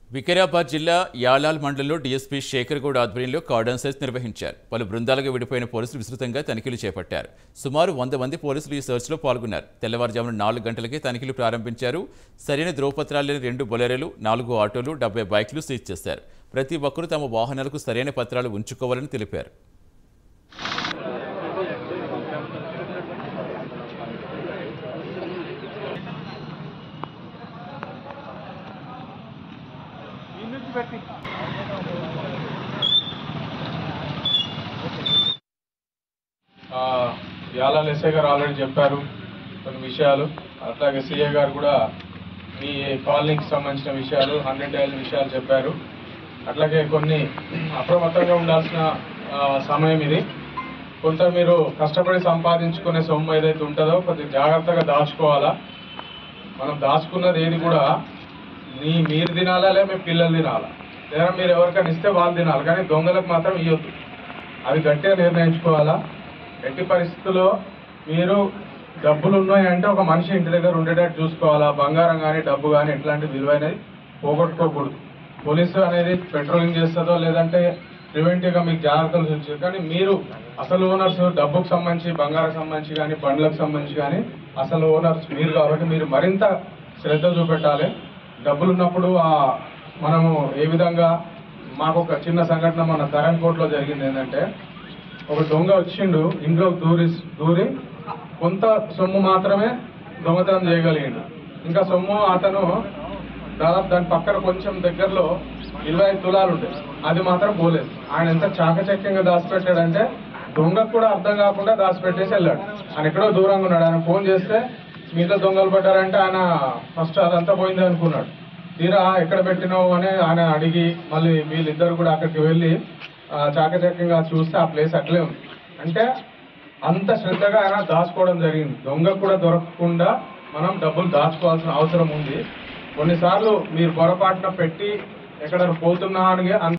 వికారాబాద్ జిల్లా యాలాల్ మండలంలో డీఎస్పీ శేఖర్ గౌడ్ ఆధ్వర్యంలో కార్డన్ సెర్చ్ నిర్వహించారు పలు బృందాలుగా విడిపోయిన పోలీసులు విస్తృతంగా తనిఖీలు చేపట్టారు సుమారు వంద మంది పోలీసులు ఈ సెర్చ్లో పాల్గొన్నారు తెల్లవారుజామున నాలుగు గంటలకే తనిఖీలు ప్రారంభించారు సరైన ధ్రువపత్రాలు లేని రెండు బొలెరోలు నాలుగు ఆటోలు డెబ్బై బైక్లు సీజ్ చేశారు ప్రతి ఒక్కరూ తమ వాహనాలకు సరైన పత్రాలు ఉంచుకోవాలని తెలిపారు ఆ, యాలాల్ ఎస్ఐ గారు ఆల్రెడీ చెప్పారు కొన్ని విషయాలు అట్లాగే సిఏ గారు కూడా మీ కాలనీకి సంబంధించిన విషయాలు హండ్రెడ్ డైల్ విషయాలు చెప్పారు అట్లాగే కొన్ని అప్రమత్తంగా ఉండాల్సిన ఆ, సమయం ఇది కొంత మీరు కష్టపడి సంపాదించుకునే సొమ్ము ఏదైతే ఉంటుందో కొద్దిగా జాగ్రత్తగా దాచుకోవాలా మనం దాచుకున్నది ఏది కూడా నీ మీరు తినాలా లేదా మీ పిల్లలు తినాలా లేదా మీరు ఎవరికైనా ఇస్తే వాళ్ళు తినాలి కానీ దొంగలకు మాత్రం ఇవ్వద్దు అది గట్టిగా నిర్ణయించుకోవాలా ఎట్టి పరిస్థితుల్లో మీరు డబ్బులు ఉన్నాయంటే ఒక మనిషి ఇంటి దగ్గర ఉండేటట్టు చూసుకోవాలా బంగారం కానీ డబ్బు కానీ ఎట్లాంటి విలువైనది పోగొట్టుకోకూడదు పోలీసు అనేది పెట్రోలింగ్ చేస్తుందో లేదంటే ప్రివెంటివ్ గా మీకు జాగ్రత్తలు చూపించారు కానీ మీరు అసలు ఓనర్స్ డబ్బుకు సంబంధించి బంగారం సంబంధించి కానీ బండ్లకు సంబంధించి కానీ అసలు ఓనర్స్ మీరు కాబట్టి మీరు మరింత శ్రద్ధ చూపెట్టాలి డబ్బులు ఉన్నప్పుడు ఆ మనము ఏ విధంగా మాకు ఒక చిన్న సంఘటన మన తరంకోట్లో జరిగింది ఏంటంటే ఒక దొంగ వచ్చిండు ఇంట్లోకి దూరి దూరి కొంత సొమ్ము మాత్రమే దొంగతనం చేయగలిగిండు ఇంకా సొమ్ము అతను దాదాపు దాని పక్కన కొంచెం దగ్గరలో ఇరవై ఐదు తులాలు ఉంటాయి అది మాత్రం పోలేదు ఆయన ఎంత చాకచక్యంగా దాచిపెట్టాడంటే దొంగకు కూడా అర్థం కాకుండా దాచిపెట్టేసి వెళ్ళాడు ఆయన ఎక్కడో దూరంగా ఉన్నాడు ఆయన ఫోన్ చేస్తే మీతో దొంగలు పడ్డారంటే ఆయన ఫస్ట్ అదంతా పోయింది అనుకున్నాడు తీరా ఎక్కడ పెట్టినావు అని ఆయన అడిగి మళ్ళీ వీళ్ళిద్దరు కూడా అక్కడికి వెళ్ళి ఆ, చాకచక్యంగా చూస్తే ఆ ప్లేస్ అట్లే ఉంది అంటే అంత శ్రద్ధగా ఆయన దాచుకోవడం జరిగింది దొంగ కూడా దొరకకుండా మనం డబ్బులు దాచుకోవాల్సిన అవసరం ఉంది కొన్నిసార్లు మీరు పొరపాటున పెట్టి ఎక్కడ పోతున్నా అని